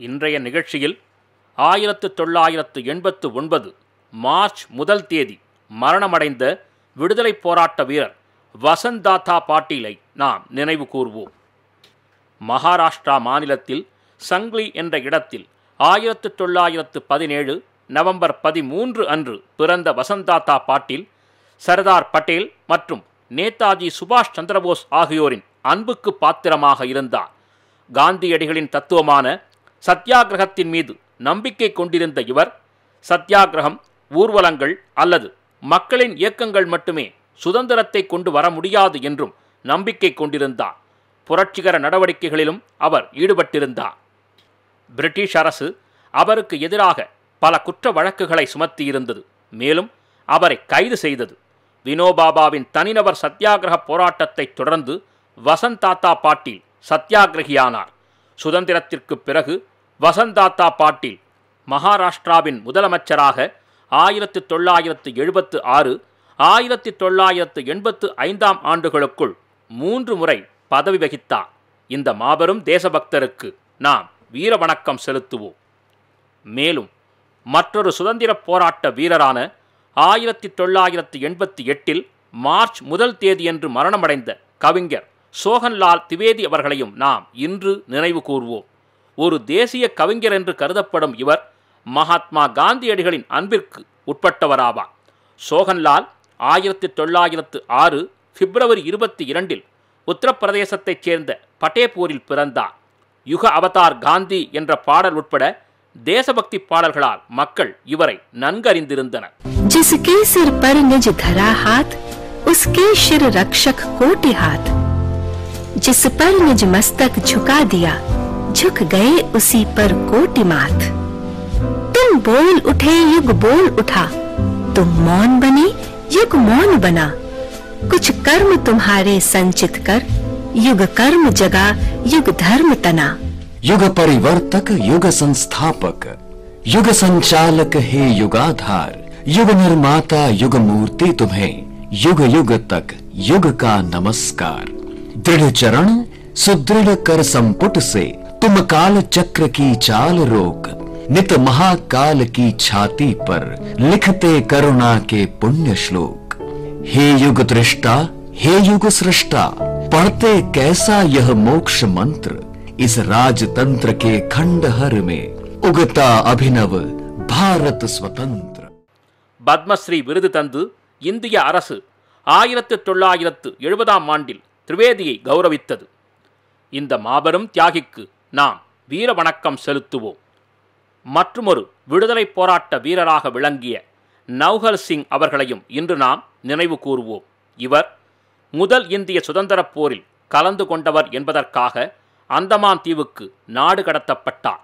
இன்றைய நிகழ்ச்சியில் ஆயிரத்து தொள்ளாயிரத்து எண்பத்து ஒன்பது மார்ச் முதல் தேதி மரணமடைந்த விடுதலைப் போராட்ட வீரர் வசந்தாத்தா பாட்டீலை நாம் நினைவு கூர்வோம் மகாராஷ்டிரா மாநிலத்தில் சங்லி என்ற இடத்தில் ஆயிரத்து தொள்ளாயிரத்து பதினேழு நவம்பர் பதிமூன்று அன்று பிறந்த வசந்தாத்தா பாட்டீல் சர்தார் பட்டேல் மற்றும் நேதாஜி சுபாஷ் சந்திரபோஸ் ஆகியோரின் அன்புக்கு பாத்திரமாக இருந்தார் காந்தியடிகளின் தத்துவமான சத்தியாகிரகத்தின் மீது நம்பிக்கை கொண்டிருந்த இவர் சத்தியாகிரகம் ஊர்வலங்கள் அல்லது மக்களின் இயக்கங்கள் மட்டுமே சுதந்திரத்தை கொண்டு வர முடியாது என்றும் நம்பிக்கை கொண்டிருந்தார் புரட்சிகர நடவடிக்கைகளிலும் அவர் ஈடுபட்டிருந்தார் பிரிட்டிஷ் அரசு அவருக்கு எதிராக பல குற்ற வழக்குகளை சுமத்தியிருந்தது மேலும் அவரை கைது செய்தது வினோபாபாவின் தனிநபர் சத்தியாகிரக போராட்டத்தைத் தொடர்ந்து வசந்தாத்தா பாட்டீல் சத்தியாகிரகியானார் சுதந்திரத்திற்கு பிறகு வசந்தாத்தா பாட்டீல் மகாராஷ்டிராவின் முதலமைச்சராக ஆயிரத்து தொள்ளாயிரத்து எழுபத்து ஆறு ஆயிரத்தி தொள்ளாயிரத்து எண்பத்து ஐந்தாம் ஆண்டுகளுக்குள் மூன்று முறை பதவி வகித்தார் இந்த மாபெரும் தேசபக்தருக்கு நாம் வீர வணக்கம் செலுத்துவோம் மேலும் மற்றொரு சுதந்திரப் போராட்ட வீரரான ஆயிரத்தி தொள்ளாயிரத்து எண்பத்தி எட்டில் மார்ச் முதல் தேதியன்று மரணமடைந்த கவிஞர் சோகன்லால் திவேதி அவர்களையும் நாம் இன்று நினைவு கூர்வோம் ஒரு தேசிய கவிஞர் என்று கருதப்படும் இவர் மகாத்மா காந்தியடிகளின் அன்பிற்கு உட்பட்டவராவார் சோகன்லால் ஆயிரத்தி தொள்ளாயிரத்து ஆறு பிப்ரவரி இருபத்தி இரண்டில் உத்தரப்பிரதேசத்தைச் சேர்ந்த பட்டேபூரில் பிறந்தார் யுக அவதார் காந்தி என்ற பாடல் உட்பட தேசபக்தி பாடல்களால் மக்கள் இவரை நன்கறிந்திருந்தனர் जिसके सिर पर निज धरा हाथ उसके शिर रक्षक कोटि हाथ जिस पर निज मस्तक झुका दिया झुक गए उसी पर कोटि माथ तुम बोल उठे युग बोल उठा तुम मौन बने युग मौन बना कुछ कर्म तुम्हारे संचित कर युग कर्म जगा युग धर्म तना युग परिवर्तक युग संस्थापक युग संचालक हे युगाधार युग निर्माता युग मूर्ति तुम्हें युग युग तक युग का नमस्कार दृढ़ चरण सुदृढ़ कर संपुट से तुम काल चक्र की चाल रोक नित महाकाल की छाती पर लिखते करुणा के पुण्य श्लोक हे युग दृष्टा हे युग सृष्टा पढ़ते कैसा यह मोक्ष मंत्र इस राजतंत्र के खंडहर में उगता अभिनव भारत स्वतंत्र பத்மஸ்ரீ விருது தந்து இந்திய அரசு ஆயிரத்து தொள்ளாயிரத்து எழுபதாம் ஆண்டில் திரிவேதியை கௌரவித்தது இந்த மாபெரும் தியாகிக்கு நாம் வீர வணக்கம் செலுத்துவோம் மற்றுமொரு விடுதலைப் போராட்ட வீரராக விளங்கிய நவ்ஹல் சிங் அவர்களையும் இன்று நாம் நினைவு கூறுவோம் இவர் முதல் இந்திய சுதந்திரப் போரில் கலந்து கொண்டவர் என்பதற்காக அந்தமான் தீவுக்கு நாடு கடத்தப்பட்டார்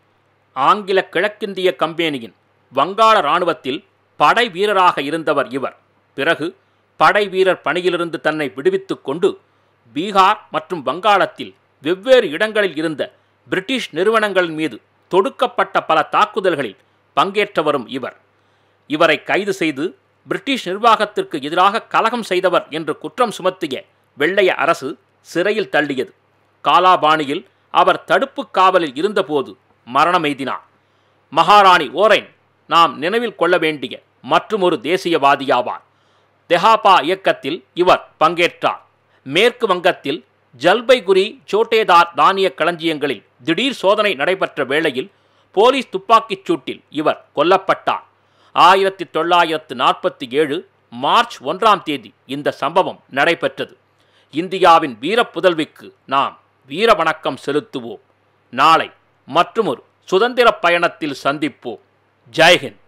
ஆங்கில கிழக்கிந்திய கம்பெனியின் வங்காள இராணுவத்தில் படை வீரராக இருந்தவர் இவர் பிறகு படை வீரர் பணியிலிருந்து தன்னை விடுவித்துக் கொண்டு பீகார் மற்றும் வங்காளத்தில் வெவ்வேறு இடங்களில் இருந்த பிரிட்டிஷ் நிறுவனங்களின் மீது தொடுக்கப்பட்ட பல தாக்குதல்களில் பங்கேற்றவரும் இவர் இவரை கைது செய்து பிரிட்டிஷ் நிர்வாகத்திற்கு எதிராக கலகம் செய்தவர் என்று குற்றம் சுமத்திய வெள்ளைய அரசு சிறையில் தள்ளியது காலாபாணியில் அவர் தடுப்பு காவலில் இருந்தபோது மரணமெய்தினார் மகாராணி ஓரைன் நாம் நினைவில் கொள்ள வேண்டிய மற்றுமொரு தேசியவாதியாவார் தெஹாபா இயக்கத்தில் இவர் பங்கேற்றார் மேற்கு வங்கத்தில் ஜல்பைகுரி சோட்டேதார் தானிய களஞ்சியங்களில் திடீர் சோதனை நடைபெற்ற வேளையில் போலீஸ் துப்பாக்கிச் சூட்டில் இவர் கொல்லப்பட்டார் ஆயிரத்தி தொள்ளாயிரத்து நாற்பத்தி ஏழு மார்ச் ஒன்றாம் தேதி இந்த சம்பவம் நடைபெற்றது இந்தியாவின் வீரப்புதல்விக்கு நாம் வீர வணக்கம் செலுத்துவோம் நாளை மற்றுமொரு சுதந்திர பயணத்தில் சந்திப்போம் ஜெய்ஹிந்த்